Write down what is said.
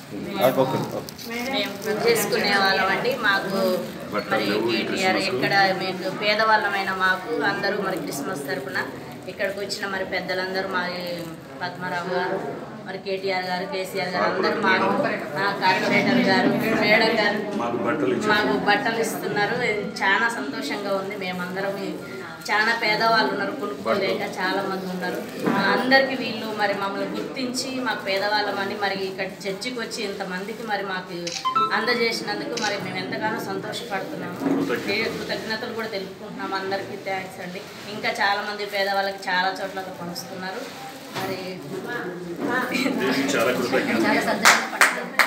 Okay okay మేము చేసుకునే వాళ్ళం అండి మాకు మరి కేటీఆర్ ఎక్కడ మీకు పేదవాళ్ళమైన మాకు అందరూ మరి క్రిస్మస్ తరపున ఇక్కడికి వచ్చిన మరి పెద్దలందరూ మరి పద్మారావు గారు మరి కేటీఆర్ గారు కేసీఆర్ గారు అందరూ మాకు ఆ, కార్పొరేటర్ గారు మేడం గారు మాకు బట్టలు ఇచ్చారు. మాకు బట్టలు ఇస్తున్నారు ఇది చాలా సంతోషంగా ఉంది మేమందరం ఈ- చాలా పేదవాళ్ళు ఉన్నారు కొనుక్కోలేక చాలా మంది ఉన్నారు అందరికీ వీళ్ళు మరి మమ్మల్ని గుర్తించి మాకు పేదవాళ్ళమని మరి ఇక్కడ చర్చికి వచ్చి ఇంతమందికి మరి మాకు అందజేసినందుకు మరి మేము ఎంతగానో సంతోషపడుతున్నాము ఏ కృతజ్ఞతలు కూడా తెలుపుకుంటున్నాము అందరికీ థ్యాంక్స్ అండి ఇంకా చాలా మంది పేదవాళ్ళకి చాలా చోట్ల పంచుతున్నారు మరి చాలా కృతజ్ఞత చాలా సంతోషపడుతున్నాం